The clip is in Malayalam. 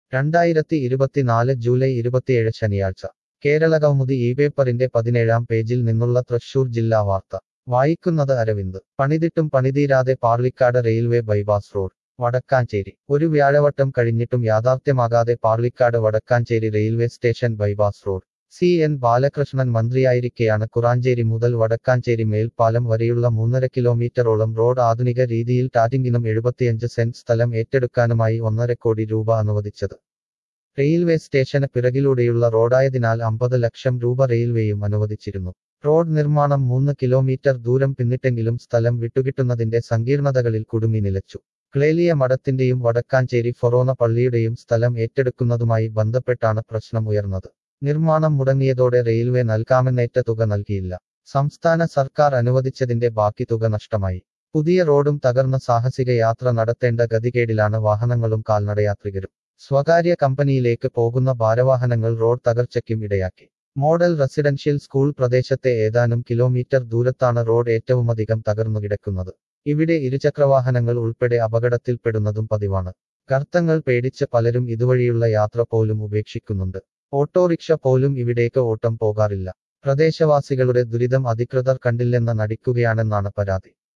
രണ്ടായിരത്തി ഇരുപത്തിനാല് ജൂലൈ ഇരുപത്തിയേഴ് ശനിയാഴ്ച കേരള കൗമുദി ഈ പേപ്പറിന്റെ പതിനേഴാം പേജിൽ നിന്നുള്ള തൃശൂർ ജില്ലാ വാർത്ത വായിക്കുന്നത് അരവിന്ദ് പണിതിട്ടും പണിതീരാതെ Parlikkad railway bypass road Vadakkanchery ഒരു വ്യാഴവട്ടം കഴിഞ്ഞിട്ടും യാഥാർത്ഥ്യമാകാതെ Parlikkad Vadakkanchery railway station bypass road C N Balakrishnan മന്ത്രിയായിരിക്കെയാണ് കുറാഞ്ചേരി മുതൽ വടക്കാഞ്ചേരി മേൽപ്പാലം വരെയുള്ള മൂന്നര കിലോമീറ്ററോളം റോഡ് ആധുനിക രീതിയിൽ ടാറ്റിംഗിനും എഴുപത്തിയഞ്ച് സെന്റ് സ്ഥലം ഏറ്റെടുക്കാനുമായി ഒന്നര കോടി രൂപ അനുവദിച്ചത് റെയിൽവേ സ്റ്റേഷന് പിറകിലൂടെയുള്ള റോഡായതിനാൽ അമ്പത് ലക്ഷം രൂപ റെയിൽവേയും അനുവദിച്ചിരുന്നു റോഡ് നിർമ്മാണം മൂന്ന് കിലോമീറ്റർ ദൂരം പിന്നിട്ടെങ്കിലും സ്ഥലം വിട്ടുകിട്ടുന്നതിന്റെ സങ്കീർണതകളിൽ കുടുങ്ങി നിലച്ചു ക്ലേലിയ മഠത്തിന്റെയും വടക്കാഞ്ചേരി ഫൊറോന പള്ളിയുടെയും സ്ഥലം ഏറ്റെടുക്കുന്നതുമായി ബന്ധപ്പെട്ടാണ് പ്രശ്നം ഉയർന്നത് നിർമ്മാണം മുടങ്ങിയതോടെ റെയിൽവേ നൽകാമെന്നേറ്റ തുക നൽകിയില്ല സംസ്ഥാന സർക്കാർ അനുവദിച്ചതിന്റെ ബാക്കി തുക നഷ്ടമായി പുതിയ റോഡും തകർന്ന സാഹസിക യാത്ര നടത്തേണ്ട ഗതികേടിലാണ് വാഹനങ്ങളും കാൽനടയാത്രികരും സ്വകാര്യ കമ്പനിയിലേക്ക് പോകുന്ന ഭാരവാഹനങ്ങൾ റോഡ് തകർച്ചയ്ക്കും ഇടയാക്കി മോഡൽ റെസിഡൻഷ്യൽ സ്കൂൾ പ്രദേശത്തെ ഏതാനും കിലോമീറ്റർ ദൂരത്താണ് റോഡ് ഏറ്റവുമധികം തകർന്നു കിടക്കുന്നത് ഇവിടെ ഇരുചക്രവാഹനങ്ങൾ ഉൾപ്പെടെ അപകടത്തിൽപ്പെടുന്നതും പതിവാണ് ഗർത്തങ്ങൾ പേടിച്ച് പലരും ഇതുവഴിയുള്ള യാത്ര പോലും ഉപേക്ഷിക്കുന്നുണ്ട് ഓട്ടോറിക്ഷ പോലും ഇവിടേക്ക് ഓട്ടം പോകാറില്ല പ്രദേശവാസികളുടെ ദുരിതം അധികൃതർ കണ്ടില്ലെന്ന് നടിക്കുകയാണെന്നാണ് പരാതി